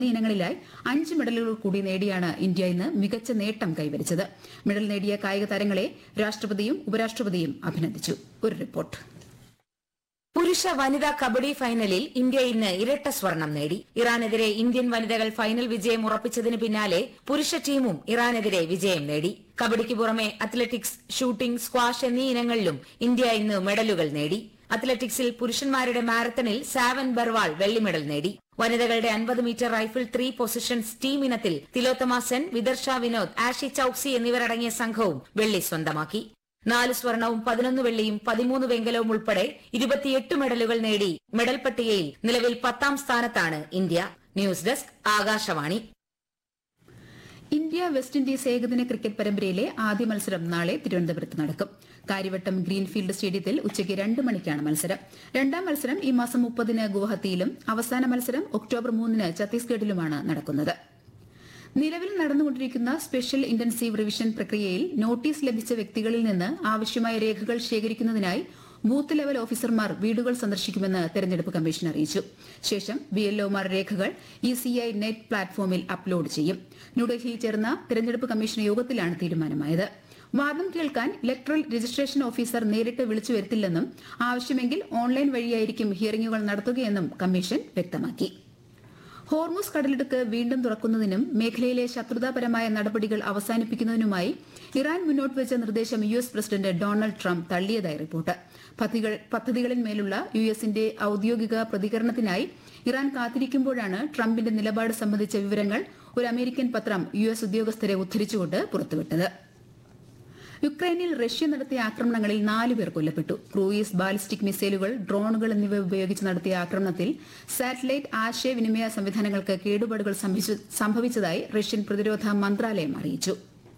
ഇനങ്ങളിലായി അഞ്ച് മെഡലുകൾ കൂടി നേടിയാണ് ഇന്ത്യ ഇന്ന് മികച്ച നേട്ടം കൈവരിച്ചത് മെഡൽ നേടിയ കായിക താരങ്ങളെ രാഷ്ട്രപതിയും ഉപരാഷ്ട്രപതിയും അഭിനന്ദിച്ചു ഒരു റിപ്പോർട്ട് പുരുഷ വനിതാ കബഡി ഫൈനലിൽ ഇന്ത്യ ഇന്ന് ഇരട്ട സ്വർണം നേടി ഇറാനെതിരെ ഇന്ത്യൻ വനിതകൾ ഫൈനൽ വിജയം ഉറപ്പിച്ചതിന് പിന്നാലെ പുരുഷ ടീമും ഇറാനെതിരെ വിജയം നേടി കബഡിക്ക് പുറമെ അത്ലറ്റിക്സ് ഷൂട്ടിംഗ് സ്ക്വാഷ് എന്നീ ഇനങ്ങളിലും ഇന്ത്യ ഇന്ന് മെഡലുകൾ നേടി അത്ലറ്റിക്സിൽ പുരുഷന്മാരുടെ മാരത്തണിൽ സാവൻ ബർവാൾ വെള്ളി മെഡൽ നേടി വനിതകളുടെ അൻപത് metre rifle three positions team ഇനത്തിൽ തിലോത്തമ സെൻ വിദർഷ വിനോദ് ആഷി ചൌക്സി എന്നിവരടങ്ങിയ സംഘവും വെള്ളി സ്വന്തമാക്കി നാല് സ്വർണവും പതിനൊന്ന് വെള്ളിയും പതിമൂന്ന് വെങ്കലവും ഉൾപ്പെടെ ഇരുപത്തിയെട്ട് മെഡലുകൾ നേടി മെഡൽ പട്ടികയിൽ നിലവിൽ പത്താം സ്ഥാനത്താണ് India news desk Akashvani India West Indies ഏകദിന ക്രിക്കറ്റ് പരമ്പരയിലെ ആദ്യ മത്സരം നാളെ തിരുവനന്തപുരത്ത് നടക്കും കാര്യവട്ടം ഗ്രീൻഫീൽഡ് സ്റ്റേഡിയത്തിൽ ഉച്ചയ്ക്ക് രണ്ട് മണിക്കാണ് മത്സരം രണ്ടാം മത്സരം ഈ മാസം മുപ്പതിന് ഗുവാഹത്തിയിലും അവസാന മത്സരം ഒക്ടോബർ മൂന്നിന് ഛത്തീസ്ഗഡിലുമാണ് നടക്കുന്നത് നിലവിൽ നടന്നുകൊണ്ടിരിക്കുന്ന സ്പെഷ്യൽ ഇന്റൻസീവ് റിവിഷൻ പ്രക്രിയയിൽ നോട്ടീസ് ലഭിച്ച വ്യക്തികളിൽ നിന്ന് ആവശ്യമായ രേഖകൾ ശേഖരിക്കുന്നതിനായി ബൂത്ത് ലെവൽ ഓഫീസർമാർ വീടുകൾ സന്ദർശിക്കുമെന്ന് തെരഞ്ഞെടുപ്പ് കമ്മീഷൻ അറിയിച്ചു ശേഷം ബിഎൽഒമാർ രേഖകൾ ഇ സി ഐ നെറ്റ് പ്ലാറ്റ്ഫോമിൽ അപ്ലോഡ് ചെയ്യും ന്യൂഡൽഹിയിൽ ചേർന്ന തെരഞ്ഞെടുപ്പ് കമ്മീഷൻ യോഗത്തിലാണ് തീരുമാനമായത് വാദം കേൾക്കാൻ ഇലക്ട്രൽ രജിസ്ട്രേഷൻ ഓഫീസർ നേരിട്ട് വിളിച്ചു വരുത്തില്ലെന്നും ആവശ്യമെങ്കിൽ ഓൺലൈൻ വഴിയായിരിക്കും ഹിയറിംഗുകൾ നടത്തുകയെന്നും കമ്മീഷൻ വ്യക്തമാക്കി ഹോർമുസ് കടലിടുക്ക് വീണ്ടും തുറക്കുന്നതിനും മേഖലയിലെ ശത്രുതാപരമായ നടപടികൾ അവസാനിപ്പിക്കുന്നതിനുമായി ഇറാൻ മുന്നോട്ട് വെച്ച നിർദ്ദേശം U S president Donald Trump തള്ളിയതായി റിപ്പോർട്ട് പദ്ധതികൾ പദ്ധതികളിന്മേലുള്ള യു എസിന്റെ ഔദ്യോഗിക പ്രതികരണത്തിനായി ഇറാൻ കാത്തിരിക്കുമ്പോഴാണ് ട്രംപിന്റെ നിലപാട് സംബന്ധിച്ച വിവരങ്ങൾ ഒരു അമേരിക്കൻ പത്രം യു എസ് ഉദ്യോഗസ്ഥരെ ഉദ്ധരിച്ചുകൊണ്ട് പുറത്തുവിട്ടത് യുക്രൈനിൽ റഷ്യ നടത്തിയ ആക്രമണങ്ങളിൽ നാല് പേർ കൊല്ലപ്പെട്ടു ക്രൂയിസ് ബാലിസ്റ്റിക് മിസൈലുകൾ ഡ്രോണുകൾ എന്നിവ ഉപയോഗിച്ച് നടത്തിയ ആക്രമണത്തിൽ സാറ്റലൈറ്റ് ആശയവിനിമയ സംവിധാനങ്ങൾക്ക് കേടുപാടുകൾ സംഭവിച്ചു- സംഭവിച്ചതായി റഷ്യൻ പ്രതിരോധ മന്ത്രാലയം അറിയിച്ചു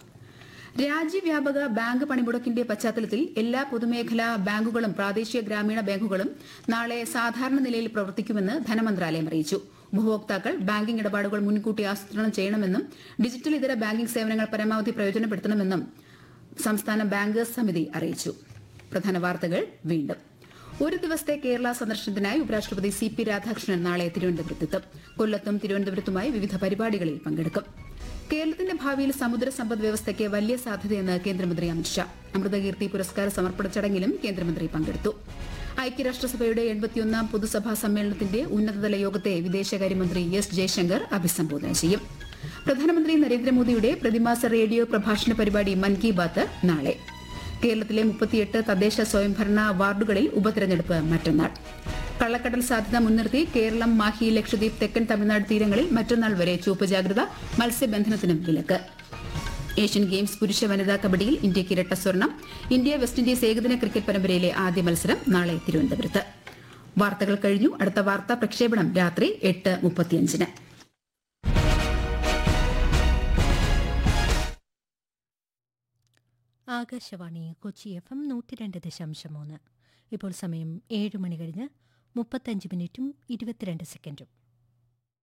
രാജ്യവ്യാപക ബാങ്ക് പണിമുടക്കിന്റെ പശ്ചാത്തലത്തിൽ എല്ലാ പൊതുമേഖലാ ബാങ്കുകളും പ്രാദേശിക ഗ്രാമീണ ബാങ്കുകളും നാളെ സാധാരണ നിലയിൽ പ്രവർത്തിക്കുമെന്ന് ധനമന്ത്രാലയം അറിയിച്ചു ഉപഭോക്താക്കൾ ബാങ്കിംഗ് ഇടപാടുകൾ മുൻകൂട്ടി ആസൂത്രണം ചെയ്യണമെന്നും ഡിജിറ്റൽ ഇതര ബാങ്കിംഗ് സേവനങ്ങൾ പരമാവധി പ്രയോജനപ്പെടുത്തണമെന്നും സംസ്ഥാന ബാങ്കേഴ്സ് സമിതി അറിയിച്ചു പ്രധാന വാർത്തകൾ വീണ്ടും ഒരു ദിവസത്തെ കേരള സന്ദർശനത്തിനായി ഉപരാഷ്ട്രപതി സി പി രാധാകൃഷ്ണൻ നാളെ തിരുവനന്തപുരത്തെത്തും കൊല്ലത്തും തിരുവനന്തപുരത്തുമായി വിവിധ പരിപാടികളിൽ പങ്കെടുക്കും കേരളത്തിന്റെ ഭാവിയിൽ സമുദ്ര സമ്പദ് വ്യവസ്ഥയ്ക്ക് വലിയ സാധ്യതയെന്ന് കേന്ദ്രമന്ത്രി അമിത്ഷാ അമൃതകീർത്തി പുരസ്കാര സമർപ്പണ ചടങ്ങിലും കേന്ദ്രമന്ത്രി പങ്കെടുത്തു ഐക്യരാഷ്ട്രസഭയുടെ എൺപത്തിയൊന്നാം പൊതുസഭാ സമ്മേളനത്തിന്റെ ഉന്നതതല യോഗത്തെ വിദേശകാര്യമന്ത്രി എസ് ജയശങ്കർ അഭിസംബോധന ചെയ്യും പ്രധാനമന്ത്രി നരേന്ദ്രമോദിയുടെ പ്രതിമാസ റേഡിയോ പ്രഭാഷണ പരിപാടി മൻ കി ബാത്ത് നാളെ കേരളത്തിലെ മുപ്പത്തിയെട്ട് തദ്ദേശ സ്വയംഭരണ വാർഡുകളിൽ ഉപതെരഞ്ഞെടുപ്പ് മറ്റന്നാൾ കള്ളക്കടൽ സാധ്യത മുൻനിർത്തി കേരളം മാഹി ലക്ഷദ്വീപ് തെക്കൻ തമിഴ്നാട് തീരങ്ങളിൽ മറ്റന്നാൾ വരെ ചുവപ്പ് ജാഗ്രത മത്സ്യബന്ധനത്തിനും വിലക്ക് ഏഷ്യൻ ഗെയിംസ് പുരുഷ വനിതാ കബഡിയിൽ ഇന്ത്യയ്ക്ക് ഇരട്ട സ്വർണം ഇന്ത്യ വെസ്റ്റ് ഇൻഡീസ് ഏകദിന ക്രിക്കറ്റ് പരമ്പരയിലെ ആദ്യ മത്സരം നാളെ തിരുവനന്തപുരത്ത് വാർത്തകൾ കഴിഞ്ഞു അടുത്ത വാർത്താ പ്രക്ഷേപണം രാത്രി എട്ട് മുപ്പത്തിയഞ്ചിന് ആകാശവാണി കൊച്ചി എഫ് എം നൂറ്റി രണ്ട് ദശാംശം മൂന്ന് ഇപ്പോൾ സമയം ഏഴ് മണി കഴിഞ്ഞ് മുപ്പത്തഞ്ച് മിനിറ്റും ഇരുപത്തിരണ്ട് സെക്കൻഡും